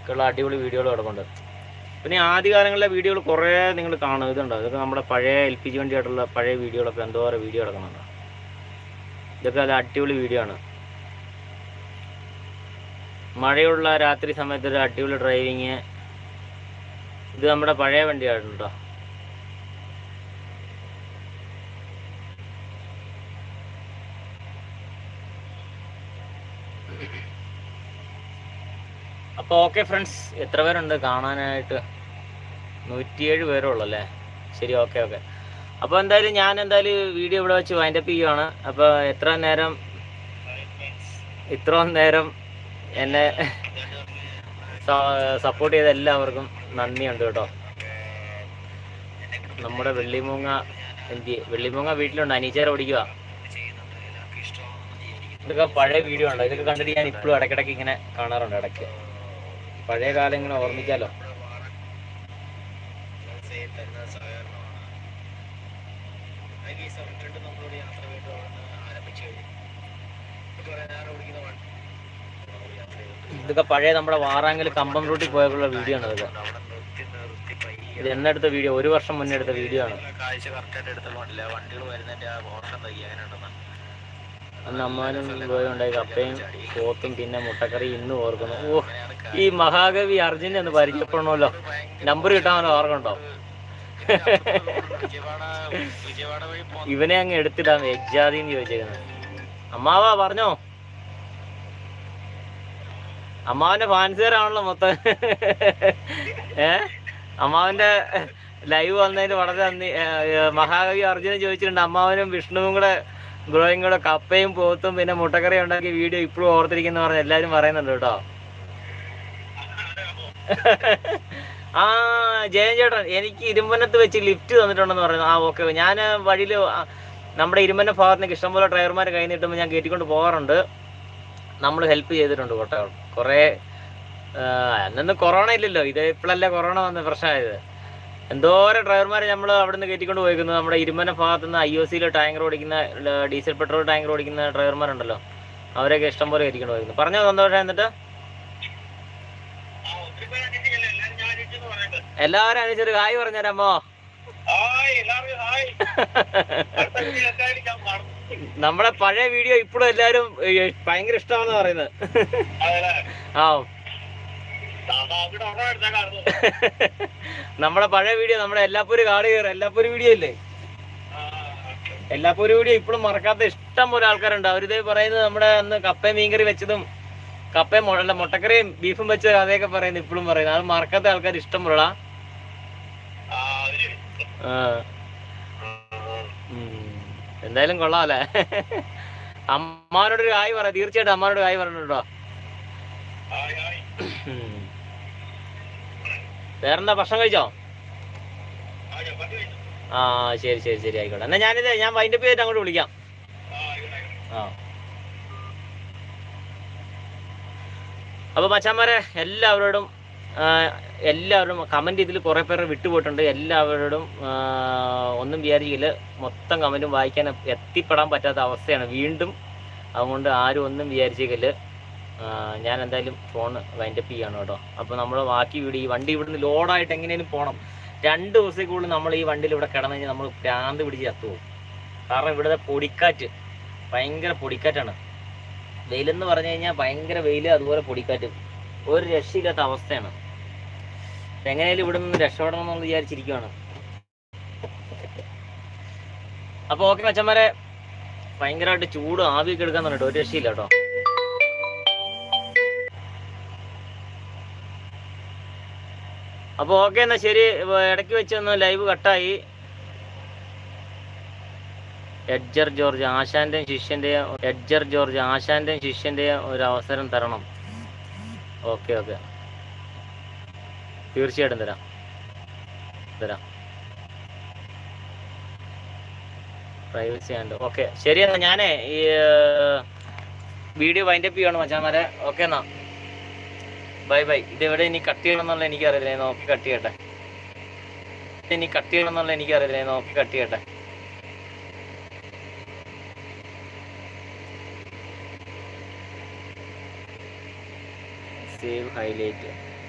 ഒക്കെയുള്ള അടിപൊളി വീഡിയോകൾ കിടപ്പുണ്ട് പിന്നെ ആദ്യകാലങ്ങളിലെ വീഡിയോകൾ കുറേ നിങ്ങൾ കാണും ഇതുണ്ടോ ഇതൊക്കെ നമ്മുടെ പഴയ എൽ പി ജി വണ്ടിയായിട്ടുള്ള പഴയ വീഡിയോകളൊക്കെ എന്തോരം വീഡിയോ കിടക്കുന്നുണ്ട് ഇതൊക്കെ നല്ല അടിപൊളി വീഡിയോ ആണ് മഴയുള്ള രാത്രി സമയത്ത് ഒരു അടിപൊളി ഡ്രൈവിങ് ഇത് നമ്മുടെ പഴയ വണ്ടിയാണ് കേട്ടോ അപ്പോൾ ഓക്കെ ഫ്രണ്ട്സ് എത്ര പേരുണ്ട് കാണാനായിട്ട് നൂറ്റിയേഴ് പേരേ ഉള്ളൂ അല്ലേ ശരി ഓക്കെ ഓക്കെ അപ്പോൾ എന്തായാലും ഞാൻ എന്തായാലും വീഡിയോ ഇവിടെ വെച്ച് വൈൻഡപ്പ് ചെയ്യുവാണ് അപ്പോൾ എത്ര നേരം ഇത്രയും നേരം എന്നെ സപ്പോർട്ട് ചെയ്ത എല്ലാവർക്കും നന്ദിയുണ്ട് കേട്ടോ നമ്മുടെ വെള്ളിമൂങ്ങ എന്ത് വെള്ളിമൂങ്ങ വീട്ടിലുണ്ട് അനീച്ചേരെ ഓടിക്കുക ഇതൊക്കെ പഴയ വീഡിയോ ഉണ്ട് ഇതൊക്കെ കണ്ടിട്ട് ഞാൻ ഇപ്പോഴും ഇടയ്ക്കിടയ്ക്ക് ഇങ്ങനെ കാണാറുണ്ട് ഇടയ്ക്ക് പഴയ കാലം ഇങ്ങനെ ഓർമ്മിക്കാലോ ഇതൊക്കെ പഴയ നമ്മുടെ വാറാങ്കൽ കമ്പം റൂട്ടിൽ പോയുള്ള വീഡിയോ ആണ് ഇതൊക്കെ ഇത് എന്നെടുത്ത വീഡിയോ ഒരു വർഷം മുന്നേ എടുത്ത വീഡിയോ ആണ് കാഴ്ച കറക്റ്റായിട്ട് എടുത്തോണ്ടില്ല വണ്ടികൾ വരുന്നതിന്റെ ആ ഓർഷം തയ്യ എങ്ങനെയുണ്ടെന്ന് അന്ന് അമ്മാനും പോയി ഉണ്ടായി കപ്പയും പോത്തും പിന്നെ മുട്ടക്കറി ഇന്നും ഓർക്കുന്നു ഓ ഈ മഹാകവി അർജുനെ ഒന്ന് പരിചയപ്പെടണമല്ലോ നമ്പർ കിട്ടാമല്ലോ ഓർക്കുണ്ടോ വിജയവാഡ വിജയവാഡ വഴി പോകുന്ന ഇവനെ അങ്ങ് എടുത്തിടാം എഗ്ജാതി എന്ന് ചോദിച്ചേക്കുന്നത് അമ്മാവാ പറഞ്ഞോ അമ്മാവന്റെ ഫാൻസുകാരാണല്ലോ മൊത്തം ഏ അമ്മാവന്റെ ലൈവ് വന്നതിന് വളരെ നന്ദി ഏ, ഏ, മഹാകവി അർജുനൻ ചോദിച്ചിട്ടുണ്ട് അമ്മാവനും വിഷ്ണുവും കൂടെ ഗ്രോയും കൂടെ കപ്പയും പോത്തും പിന്നെ മുട്ടക്കറി ഉണ്ടാക്കിയ വീഡിയോ ഇപ്പോഴും ഓർത്തിരിക്കുന്ന പറഞ്ഞ് എല്ലാവരും പറയുന്നുണ്ട് കേട്ടോ ആ ജയൻ ചേട്ടൻ എനിക്ക് ഇരുമ്പനത്ത് വെച്ച് ലിഫ്റ്റ് തന്നിട്ടുണ്ടെന്ന് പറഞ്ഞു ആ ഓക്കെ ഞാൻ വഴിയിൽ നമ്മുടെ ഇരുമ്പന ഭാഗത്തേക്ക് ഇഷ്ടംപോലെ ഡ്രൈവർമാർ കൈ നീട്ടുമ്പോൾ ഞാൻ കയറ്റിക്കൊണ്ട് പോകാറുണ്ട് നമ്മൾ ഹെൽപ്പ് ചെയ്തിട്ടുണ്ട് കേട്ടോ കുറേ അന്നൊന്നും കൊറോണ ഇല്ലല്ലോ ഇത് ഇപ്പോഴല്ലേ കൊറോണ വന്ന പ്രശ്നമായത് എന്തോരം ഡ്രൈവർമാരെ നമ്മൾ അവിടെ നിന്ന് കയറ്റിക്കൊണ്ട് പോയിരിക്കുന്നത് നമ്മുടെ ഇരുമ്പന ഭാഗത്ത് നിന്ന് ഐ ഒ സിയിൽ ടാങ്കർ ഓടിക്കുന്ന ല- ഡീസൽ പെട്രോൾ ടാങ്കർ ഓടിക്കുന്ന ഡ്രൈവർമാരുണ്ടല്ലോ അവരെയൊക്കെ ഇഷ്ടംപോലെ കയറ്റിക്കൊണ്ട് പോയിരുന്നു പറഞ്ഞോ സന്തോഷം എന്നിട്ട് എല്ലാവരും അനുസരിച്ച് ഹായ് പറഞ്ഞുതരാമോ നമ്മുടെ പഴയ വീഡിയോ ഇപ്പോഴും എല്ലാവരും ഏ, ഭയങ്കര ഇഷ്ടമാണെന്ന് പറയുന്നത് ആ നമ്മുടെ പഴയ വീഡിയോ നമ്മുടെ എല്ലാപ്പൂര് കാട് കയറും എല്ലാപ്പൂര് വീഡിയോ ഇല്ലേ എല്ലാപ്പൂര് വീഡിയോ ഇപ്പോഴും മറക്കാത്ത ഇഷ്ടം പോലെ ആൾക്കാരുണ്ട് അവരിതേ പറയുന്നത് നമ്മുടെ അന്ന് കപ്പയും മീൻകറി വെച്ചതും കപ്പയും മൊ- അല്ല മുട്ടക്കറിയും ബീഫും വെച്ച കഥയൊക്കെ പറയുന്നത് ഇപ്പോഴും പറയുന്നത് അത് മറക്കാത്ത ആൾക്കാർ ഇഷ്ടം പോലെടാ ആ ഉം. എന്തായാലും കൊള്ളാമല്ലേ അമ്മാനോട് ഒരു ഹായ് പറ തീർച്ചയായിട്ടും അമ്മാനോട് ഹായ് പറഞ്ഞിട്ടോ ഉം. വേറെന്താ ഭക്ഷണം കഴിച്ചോ ആ ശരി ശരി ശരി ആയിക്കോട്ടെ എന്നാ ഞാനിത് ഞാൻ വൈൻഡപ്പ് ചെയ്തിട്ട് അങ്ങോട്ട് വിളിക്കാം ആ അപ്പോൾ മച്ചാന്മാരെ എല്ലാവരോടും ആ, എല്ലാവരും കമൻറ്റ് ഇതിൽ കുറേ പേര് വിട്ടുപോയിട്ടുണ്ട് എല്ലാവരോടും ആ, ഒന്നും വിചാരിക്കില്ല മൊത്തം കമൻറ്റും വായിക്കാൻ എത്തിപ്പെടാൻ പറ്റാത്ത അവസ്ഥയാണ് വീണ്ടും അതുകൊണ്ട് ആരും ഒന്നും വിചാരിച്ചേക്കില്ല ഞാൻ എന്തായാലും ഫോൺ വൈൻഡപ്പ് ചെയ്യാണ് കേട്ടോ അപ്പോൾ നമ്മൾ ബാക്കി വീട് ഈ വണ്ടി ഇവിടുന്ന് ലോഡായിട്ട് എങ്ങനെയും പോകണം രണ്ട് ദിവസത്തേക്കുള്ളിൽ നമ്മൾ ഈ വണ്ടിയിൽ ഇവിടെ കിടന്നു കഴിഞ്ഞാൽ നമ്മൾ പ്രാന്ത് പിടിച്ച് ചത്തുപോകും കാരണം ഇവിടുത്തെ പൊടിക്കാറ്റ് ഭയങ്കര പൊടിക്കാറ്റാണ് വെയിലെന്ന് പറഞ്ഞു കഴിഞ്ഞാൽ ഭയങ്കര വെയിൽ അതുപോലെ പൊടിക്കാറ്റ് ഒരു രക്ഷയില്ലാത്ത അവസ്ഥയാണ് അപ്പൊ എങ്ങനെയാലും ഇവിടെ നിന്ന് രക്ഷപ്പെടണം എന്ന് വിചാരിച്ചിരിക്കുവാണ് അപ്പൊ ഓക്കെ മച്ചന്മാരെ ഭയങ്കരമായിട്ട് ചൂട് ആവിയൊക്കെ എടുക്കാൻ പറഞ്ഞിട്ട് ഒരു രക്ഷയില്ല കേട്ടോ അപ്പൊ ഓക്കെ എന്നാ ശരി ഇപ്പൊ ഇടയ്ക്ക് വെച്ച് ഒന്ന് ലൈവ് കട്ടായി എഡ്ജർ ജോർജ് ആശാന്റെയും ശിഷ്യന്റെയും എഡ്ജർ ജോർജ് ആശാന്റെയും ശിഷ്യന്റെയും ഒരു അവസരം തരണം ഓക്കെ ഓക്കെ തീർച്ചയായിട്ടും തരാം തരാം പ്രൈവസി ആൻഡ് ഓക്കെ ശരി എന്നാ ഞാനേ ഈ വീഡിയോ വൈൻഡപ്പ് ചെയ്യണം മച്ചാമാരെ ഓക്കെ എന്നാ ബൈ ബൈ ഇത് എവിടെ ഇനി കട്ട് ചെയ്യണം എന്നുള്ള എനിക്കറിയില്ല ഞാൻ നോക്കി കട്ട് ചെയ്യട്ടെ ഇത് ഇനി കട്ട് ചെയ്യണം എന്നുള്ള എനിക്കറിയില്ല ഞാൻ നോക്കി കട്ട് ചെയ്യട്ടെ സേവ് ഹൈലൈറ്റ്